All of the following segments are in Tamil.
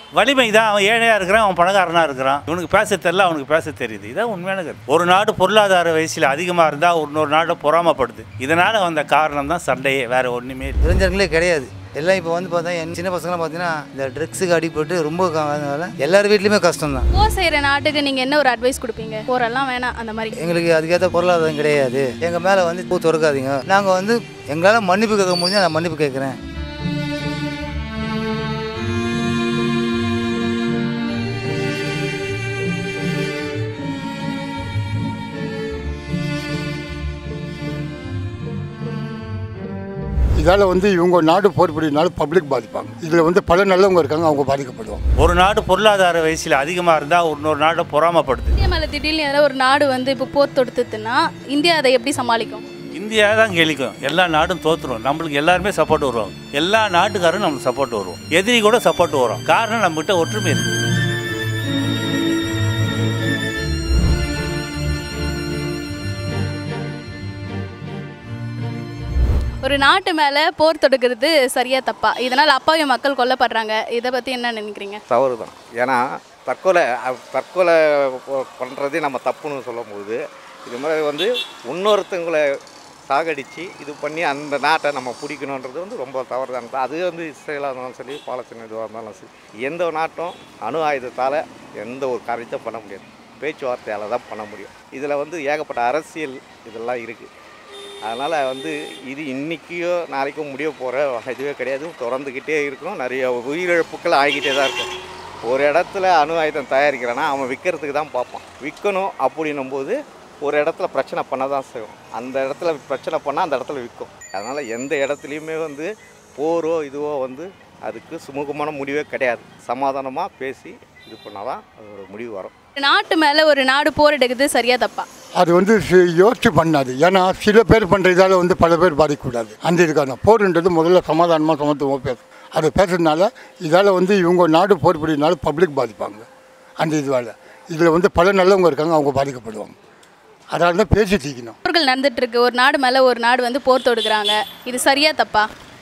வலிமை தான் அவன் ஏழையாக இருக்கிறான் அவன் பணக்காரனாக இருக்கிறான் இவனுக்கு பேச தெரியல அவனுக்கு பேச தெரியுது இதான் உண்மையான கருத்து ஒரு நாடு பொருளாதார வயசில் அதிகமாக இருந்தால் இன்னொரு நாடு பொறாமப்படுது இதனால் வந்த காரணம் தான் சண்டையே வேறு ஒன்றுமே இல்லை இளைஞர்களே கிடையாது எல்லாம் இப்போ வந்து பார்த்தா என் சின்ன பசங்களாம் பார்த்தீங்கன்னா இந்த ட்ரக்ஸுக்கு அடிபட்டு ரொம்ப க- அதனால எல்லார் வீட்லேயுமே கஷ்டம் தான் போர் செய்கிற நாட்டுக்கு நீங்கள் என்ன ஒரு அட்வைஸ் கொடுப்பீங்க போரெல்லாம் வேணாம் அந்த மாதிரி எங்களுக்கு அதுக்கேற்ற பொருளாதாரம் கிடையாது எங்கள் மேலே வந்து பூ திறக்காதீங்க நாங்கள் வந்து எங்களால் மன்னிப்பு கேட்க முடிஞ்சா நான் மன்னிப்பு கேட்குறேன் இதால் வந்து இவங்க நாடு போர்படினாலும் பப்ளிக் பாதிப்பாங்க இதில் வந்து பல நல்லவங்க இருக்காங்க அவங்க பாதிக்கப்படுவாங்க ஒரு நாடு பொருளாதார வயசில் அதிகமாக இருந்தால் இன்னொரு நாடு பொறாமப்படுது இந்தியா மேலே திடீர்னு ஏதாவது ஒரு நாடு வந்து இப்போ போர் தொடுத்துதுன்னா இந்தியா அதை எப்படி சமாளிக்கும் இந்தியா தான் கேளிக்கும் எல்லா நாடும் தோற்றுரும் நம்மளுக்கு எல்லாருமே சப்போர்ட் வருவாங்க எல்லா நாட்டுக்காரும் நம்மளுக்கு சப்போர்ட் வருவோம் எதிரி கூட சப்போர்ட் வரும் காரணம் நம்மகிட்ட ஒற்றுமை இருக்கு ஒரு நாட்டு மேலே போர் தொடுக்கிறது சரியா தப்பா இதனால் அப்பாவி மக்கள் கொல்லப்படுறாங்க இதை பற்றி என்ன நினைக்கிறீங்க தவறு தான் ஏன்னா தற்கொலை அ- தற்கொலை பண்ணுறதே நம்ம தப்புன்னு சொல்லும்போது இது மாதிரி வந்து இன்னொருத்தங்களை சாகடித்து இது பண்ணி அந்த நாட்டை நம்ம பிடிக்கணுன்றது வந்து ரொம்ப தவறு தான் அது வந்து இஸ்ரேலாக இருந்தாலும் சரி பாலஸ்தீன இதுவாக இருந்தாலும் சரி எந்த நாட்டும் அணு ஆயுதத்தால் எந்த ஒரு காரியத்தை பண்ண முடியாது பேச்சுவார்த்தையால் தான் பண்ண முடியும் இதில் வந்து ஏகப்பட்ட அரசியல் இதெல்லாம் இருக்குது அதனால் வந்து இது இன்றைக்கியோ நாளைக்கோ முடிய போகிற இதுவே கிடையாது தொடர்ந்துக்கிட்டே இருக்கும் நிறைய உயிரிழப்புகள் ஆகிக்கிட்டே தான் இருக்கும் ஒரு இடத்துல அணு ஆயுதம் தயாரிக்கிறான்னா அவன் விற்கிறதுக்கு தான் பார்ப்பான் விற்கணும் அப்படின்னும் போது ஒரு இடத்துல பிரச்சனை பண்ண தான் செய்யும் அந்த இடத்துல பிரச்சனை பண்ணால் அந்த இடத்துல விற்கும் அதனால் எந்த இடத்துலையுமே வந்து போரோ இதுவோ வந்து அதுக்கு சுமூகமான முடிவே கிடையாது சமாதானமாக பேசி இது பண்ணால் தான் அதோட முடிவு வரும் ஒரு நாட்டு மேலே ஒரு நாடு போர் எடுக்கிறது சரியா தப்பா அது வந்து சி- யோசிச்சு பண்ணாது ஏன்னா சில பேர் பண்ணுற இதால் வந்து பல பேர் பாதிக்கக்கூடாது அந்த இதுக்கான போர்ன்றது முதல்ல சமாதானமாக சமத்துவமாக பேசும் அது பேசுறதுனால இதால் வந்து இவங்க நாடு போர்படினாலும் பப்ளிக் பாதிப்பாங்க அந்த இதுவால் இதில் வந்து பல நல்லவங்க இருக்காங்க அவங்க பாதிக்கப்படுவாங்க அதனால தான் பேசி தீக்கணும் போர்கள் நடந்துட்டு இருக்கு ஒரு நாடு மேலே ஒரு நாடு வந்து போர் தொடுக்கிறாங்க இது சரியா தப்பா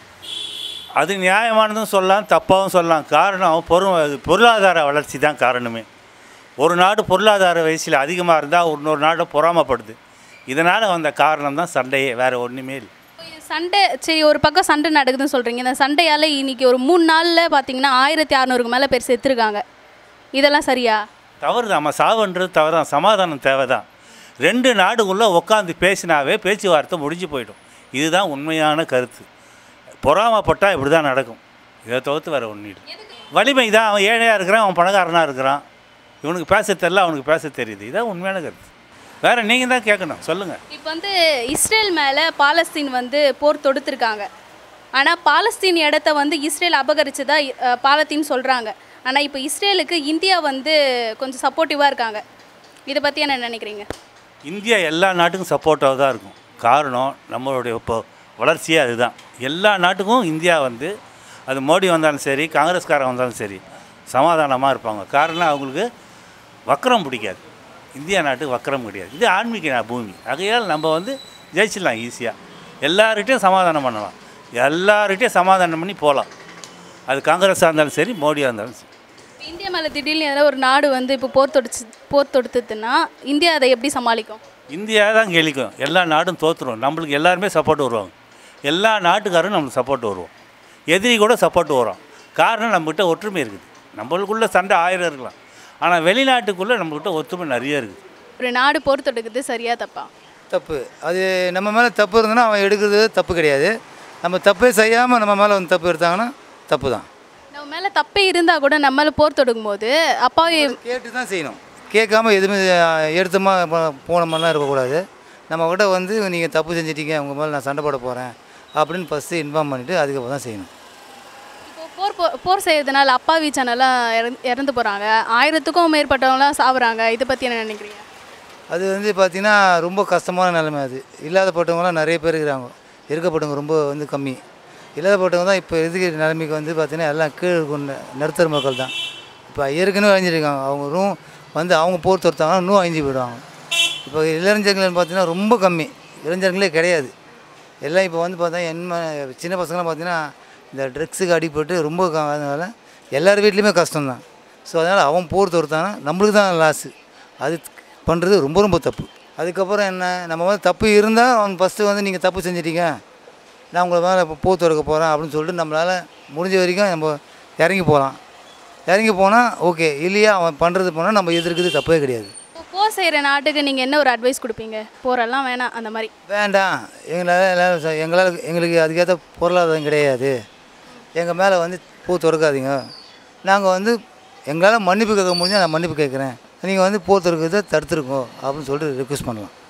அது நியாயமானதும் சொல்லலாம் தப்பாகவும் சொல்லலாம் காரணம் பொரு பொருளாதார வளர்ச்சி தான் காரணமே ஒரு நாடு பொருளாதார வயசில் அதிகமாக இருந்தால் இன்னொரு நாடு பொறாமப்படுது இதனால் வந்த காரணம் தான் சண்டையே வேறு ஒன்றுமே இல்லை சண்டை சரி ஒரு பக்கம் சண்டை நடக்குதுன்னு சொல்கிறீங்க இந்த சண்டையால் இன்னைக்கு ஒரு மூணு நாளில் பார்த்தீங்கன்னா ஆயிரத்தி அறநூறுக்கு மேலே பேர் செத்துருக்காங்க இதெல்லாம் சரியா தவறு தான் சாவுன்றது தவறு தான் சமாதானம் தேவை தான் ரெண்டு நாடுக்குள்ளே உட்காந்து பேசினாவே பேச்சுவார்த்தை முடிஞ்சு போயிடும் இதுதான் உண்மையான கருத்து பொறாமப்பட்டால் இப்படி தான் நடக்கும் இதை தவிர்த்து வேறு ஒன்றும் இல்லை வலிமை தான் அவன் ஏழையாக இருக்கிறான் அவன் பணக்காரனாக இருக்கிறான் இவனுக்கு பேச தெரியல அவனுக்கு பேச தெரியுது இதான் உண்மையான கருத்து வேறு நீங்கள் தான் கேட்கணும் சொல்லுங்கள் இப்போ வந்து இஸ்ரேல் மேலே பாலஸ்தீன் வந்து போர் தொடுத்துருக்காங்க ஆனால் பாலஸ்தீன் இடத்த வந்து இஸ்ரேல் அபகரிச்சதா அஹ், பாலத்தீன் சொல்கிறாங்க ஆனால் இப்போ இஸ்ரேலுக்கு இந்தியா வந்து கொஞ்சம் சப்போர்ட்டிவாக இருக்காங்க இதை பற்றி என்ன நினைக்கிறீங்க இந்தியா எல்லா நாட்டுக்கும் சப்போர்ட்டாக தான் இருக்கும் காரணம் நம்மளுடைய இப்போ வளர்ச்சியே அதுதான் எல்லா நாட்டுக்கும் இந்தியா வந்து அது மோடி வந்தாலும் சரி காங்கிரஸ்காரன் வந்தாலும் சரி சமாதானமாக இருப்பாங்க காரணம் அவங்களுக்கு வக்கரம் பிடிக்காது இந்தியா நாட்டுக்கு வக்கரம் கிடையாது இது ஆன்மீக நா- பூமி ஆகையால் நம்ம வந்து ஜெயிச்சிடலாம் ஈஸியாக எல்லார்கிட்டையும் சமாதானம் பண்ணலாம் எல்லார்கிட்டையும் சமாதானம் பண்ணி போகலாம் அது காங்கிரஸாக இருந்தாலும் சரி மோடியாக இருந்தாலும் சரி இந்தியா மேலே திடீர்னு ஏதாவது ஒரு நாடு வந்து இப்போ போர் தொடுச்சு போர் தொடுத்துதுன்னா இந்தியா அதை எப்படி சமாளிக்கும் இந்தியா தான் கேளிக்கும் எல்லா நாடும் தோற்றுரும் நம்மளுக்கு எல்லாருமே சப்போர்ட் வருவாங்க எல்லா நாட்டுக்காரும் நம்மளுக்கு சப்போர்ட் வருவோம் எதிரி கூட சப்போர்ட் வரும் காரணம் நம்மக்கிட்ட ஒற்றுமை இருக்குது நம்மளுக்குள்ள சண்டை ஆயிரம் இருக்கலாம் ஆனால் வெளிநாட்டுக்குள்ளே நம்மக்கிட்ட ஒற்றுமை நிறைய இருக்குது ஒரு நாடு போர் தொடுக்கிறது சரியா தப்பா தப்பு அது நம்ம மேலே தப்பு இருந்ததுன்னா அவன் எடுக்கிறது தப்பு கிடையாது நம்ம தப்பே செய்யாமல் நம்ம மேலே வந்து தப்பு எடுத்தாங்கன்னா தப்பு தான் நம்ம மேலே தப்பே இருந்தால் கூட நம்ம மேலே போர் தொடுக்கும் போது அப்பாவி கேட்டு தான் செய்யணும் கேட்காம எதுவுமே அஹ், எடுத்தோமா போ- போனோமெல்லாம் இருக்கக்கூடாது நம்ம கிட்ட வந்து நீங்கள் தப்பு செஞ்சிட்டீங்க உங்கள் மேலே நான் சண்டை போட போகிறேன் அப்படின்னு ஃபஸ்ட்டு இன்ஃபார்ம் பண்ணிவிட்டு அதுக்கப்புறம் தான் செய்யணும் இப்போ போர் போ- போர் செய்யறதுனால அப்பாவி சேனல்லாம் இறந்து இறந்து போகிறாங்க ஆயிரத்துக்கும் மேற்பட்டவங்களாம் சாவுறாங்க இதை பற்றி என்ன நினைக்கிறீங்க அது வந்து பார்த்திங்கன்னா ரொம்ப கஷ்டமான நிலைமை அது இல்லாதப்பட்டவங்களாம் நிறைய பேர் இருக்கிறாங்க இருக்கப்பட்டவங்க ரொம்ப வந்து கம்மி இல்லாதப்பட்டவங்க தான் இப்போ இருக்கிற நிலைமைக்கு வந்து பார்த்திங்கன்னா எல்லாம் கீழே இருக்கும் ந- நடுத்தர மக்கள் தான் இப்போ ஏற்கனவே அழிஞ்சிருக்காங்க அவங்க ரூம் வந்து அவங்க போர் தொடுத்தாங்கன்னா இன்னும் அழிஞ்சு போயிடுவாங்க இப்போ இளைஞர்கள் பார்த்தீங்கன்னா ரொம்ப கம்மி இளைஞர்களே கிடையாது எல்லாம் இப்போ வந்து பார்த்தா என்ன சின்ன பசங்களாம் பார்த்தீங்கன்னா இந்த ட்ரக்ஸுக்கு அடிபட்டு ரொம்ப க- அதனால எல்லார் வீட்லேயுமே கஷ்டம்தான் ஸோ அதனால் அவன் போர் தொடுத்தானா நம்மளுக்கு தான் லாஸு அது பண்ணுறது ரொம்ப ரொம்ப தப்பு அதுக்கப்புறம் என்ன நம்ம வந்து தப்பு இருந்தால் அவன் ஃபஸ்ட்டு வந்து நீங்கள் தப்பு செஞ்சிட்டீங்க நான் உங்களை மேலே இப்போ பூ திறக்க போகிறேன் அப்படின்னு சொல்லிட்டு நம்மளால் முடிஞ்ச வரைக்கும் நம்ம இறங்கி போகலாம் இறங்கி போனால் ஓகே இல்லையா அவன் பண்ணுறது போனால் நம்ம எதிர்க்கிறது தப்பே கிடையாது இப்போ போர் செய்கிற நாட்டுக்கு நீங்கள் என்ன ஒரு அட்வைஸ் கொடுப்பீங்க போரெல்லாம் வேணாம் அந்த மாதிரி வேண்டாம் எங்களால் எல்லாரும் ச- எங்களால் எங்களுக்கு அதுக்கேற்ற பொருளாதாரம் கிடையாது எங்கள் மேலே வந்து பூ திறக்காதீங்க நாங்கள் வந்து எங்களால் மன்னிப்பு கேட்க முடிஞ்சால் நான் மன்னிப்பு கேட்குறேன் நீங்கள் வந்து பூ திறக்கிறத தடுத்துருக்கோம் அப்படின்னு சொல்லிட்டு ரிக்வெஸ்ட் பண்ணலாம்